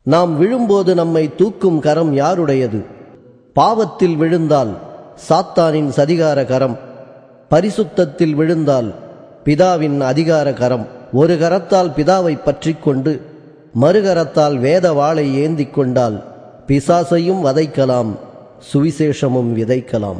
நாம் விழும்போது நம்மை தூக்கும் கரம் யாருடையது பாவத்தில் விழுந்தால் சாத்தானின் சதிகார கரம் பரிசுத்தத்தில் விழுந்தால் பிதாவின் அதிகார கரம் ஒரு கரத்தால் பிதாவை பற்றிக் கொண்டு மறுகரத்தால் வேத வாளை ஏந்திக் கொண்டால் பிசாசையும் வதைக்கலாம் சுவிசேஷமும் விதைக்கலாம்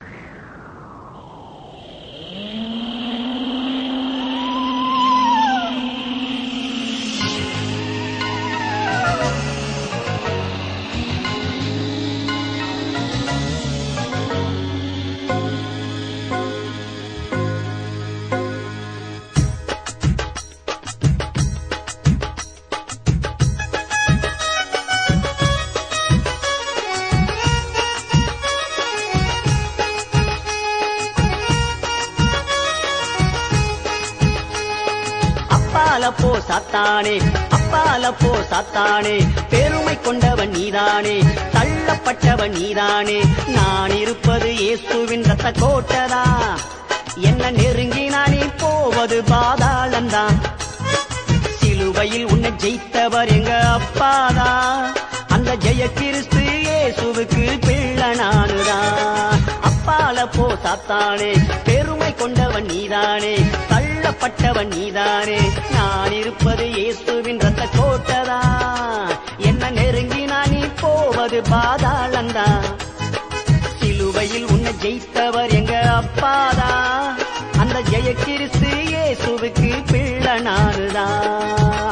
அப்பால போ சாத்தானே அப்பால போ சாத்தானே பெருமை கொண்டவன் நீதானே தள்ளப்பட்டவன் நீதானே நான் இருப்பது இயேசுவின் ரத்த கோட்டதா என்ன நெருங்கி நானே போவது பாதாளந்தான் சிலுவையில் உன்னை ஜெயித்தவர் எங்க அப்பாதா அந்த ஜெய கிறிஸ்து இயேசுவுக்கு பிள்ளை நானுதான் அப்பால போ சாத்தானே பெருமை கொண்டவன் நீதானே தள்ளப்பட்டவன் நீதானே நான் இருப்பது இயேசுவின் ரத்த கோட்டதா என்ன நெருங்கி நானே போவது பாதாளந்தான் சிலுவையில் உன்னை ஜெயித்தவர் எங்க அப்பாதா அந்த ஜெய கிறிஸ்து இயேசுவுக்கு பிள்ளை நானுதான்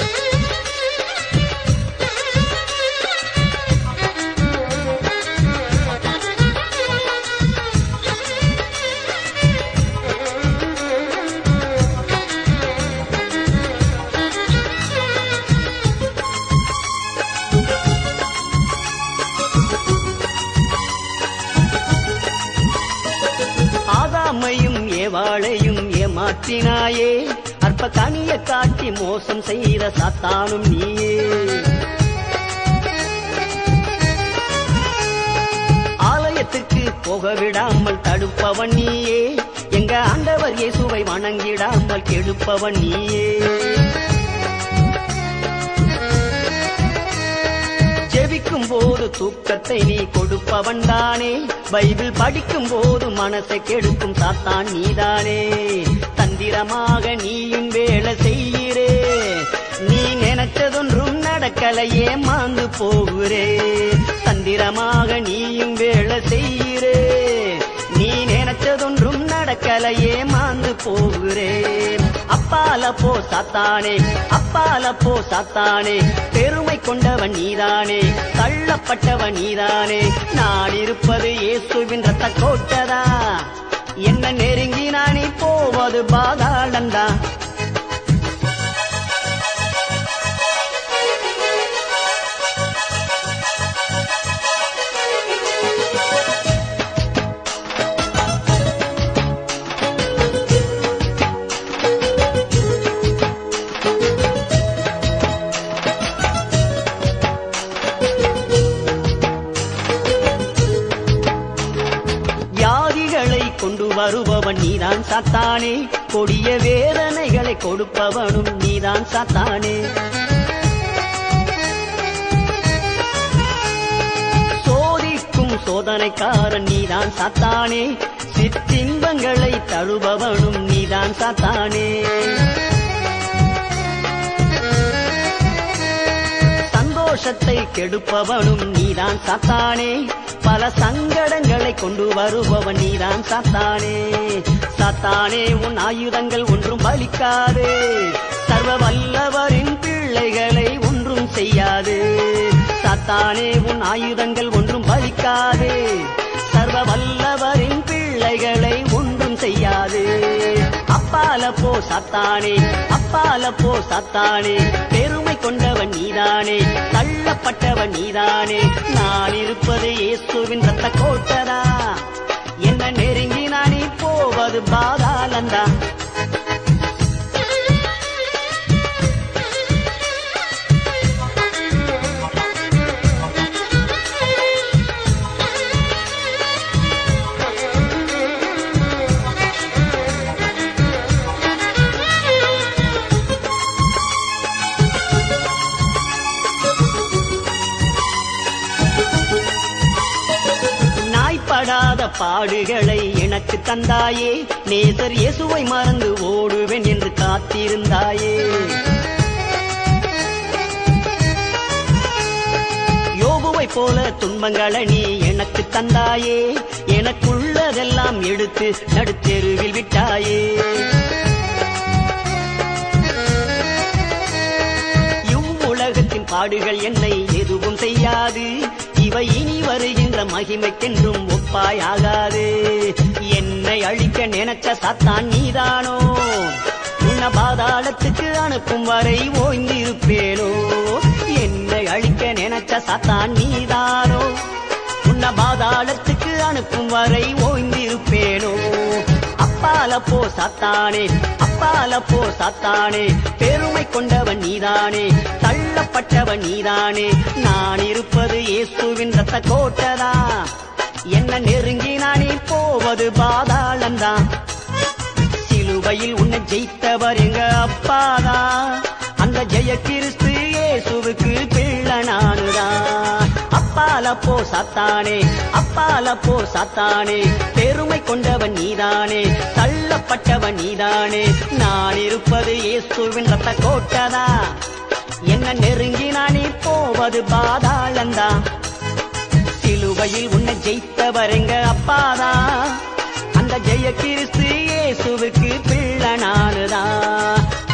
ஆதாமையும் ஏவாளையும் ஏமாற்றினாயே அற்ப கனிய காட்டி மோசம் செய்த சாத்தானும் நீயே ஆலயத்துக்கு போக விடாமல் தடுப்பவன் நீயே எங்க ஆண்டவர் இயேசுவை வணங்கிடாமல் கெடுப்பவன் நீயே ஜெபிக்கும் போது தூக்கத்தை நீ கொடுப்பவன் தானே பைபிள் படிக்கும் போது மனசை கெடுக்கும் சாத்தான் நீதானே தந்திரமாக நீயும் வேலை செய்கிறே நீ நினைச்சதொன்றும் நடக்கலையே மாந்து போகிறே தந்திரமாக நீயும் வேலை செய்கிறே நீ நினைச்சதொன்றும் நடக்கலையே மாந்து போகிறேன் அப்பால போ சாத்தானே அப்பால போ சாத்தானே பெருமை கொண்டவன் நீதானே தள்ளப்பட்டவன் நீதானே நான் இருப்பது இயேசுவின் ரத்த கோட்டதா என்ன நெருங்கி நானே போவது பாதாளந்தா வியாதிகளை கொண்டு வருபவன் நீதான் சாத்தானே கொடிய வேதனைகளை கொடுப்பவனும் நீதான் சாத்தானே சோதிக்கும் சோதனைக்காரன் நீதான் சாத்தானே சிற்றின்பங்களை தழுபவனும் நீதான் சாத்தானே சந்தோஷத்தை கெடுப்பவனும் நீதான் சாத்தானே பல சங்கடங்களை கொண்டு வருபவன் நீதான் சாத்தானே சாத்தானே உன் ஆயுதங்கள் ஒன்றும் பலிக்காது சர்வ வல்லவரின் பிள்ளைகளை ஒன்றும் செய்யாது சாத்தானே உன் ஆயுதங்கள் ஒன்றும் பலிக்காது சர்வ வல்லவரின் பிள்ளைகளை ஒன்றும் செய்யாது அப்பால போ சாத்தானே அப்பால போ சாத்தானே பெருமை கொண்டவன் நீதானே தள்ளப்பட்டவன் நீதானே நான் இருப்பது இயேசுவின் ரத்த கோட்டதா என்ன நெருங்கி நானே போவது பாதாளந்தா பாடுகளை எனக்கு தந்தாயே நேசர் இயேசுவை மறந்து ஓடுவேன் என்று காத்திருந்தாயே யோபுவை போல துன்பங்களை நீ எனக்கு தந்தாயே எனக்குள்ளதெல்லாம் எடுத்து நடுத்தெருவில் விட்டாயே இவ்வுலகத்தின் பாடுகள் என்னை எதுவும் செய்யாது இவை இனி வருகின்ற மகிமைக்கென்றும் ஒப்பாயாகாது என்னை அழிக்க நினைச்ச சாத்தான் நீதானோ உன்ன பாதாளத்துக்கு அனுப்பும் வரை ஓய்ந்திருப்பேனோ என்னை அழிக்க நினைச்ச சாத்தான் நீதானோ உன்ன பாதாளத்துக்கு அனுப்பும் வரை ஓய்ந்திருப்பேனோ அப்பால போ சாத்தானே அப்பால போ சாத்தானே பெருமை கொண்டவன் நீதானே தள்ளப்பட்டவன் நீதானே நான் இருப்பது இயேசுவின் ரத்த கோட்டதா என்ன நெருங்கி நானே போவது பாதாளந்தான் சிலுவையில் உன்னை ஜெயித்தவர் எங்க அப்பாதா அந்த ஜெய கிறிஸ்து இயேசுவுக்கு பிள்ளை நானுதான் அப்பால போ சாத்தானே அப்பால போ சாத்தானே பெருமை கொண்டவன் நீதானே தள்ளப்பட்டவன் நீதானே நான் இருப்பது இயேசுவின் ரத்த கோட்டதா என்ன நெருங்கி நானே போவது பாதாளந்தா சிலுவையில் உன்னை ஜெயித்தவர் எங்க அப்பாதா அந்த ஜெய கிறிஸ்து இயேசுவுக்கு பிள்ளை நானுதான்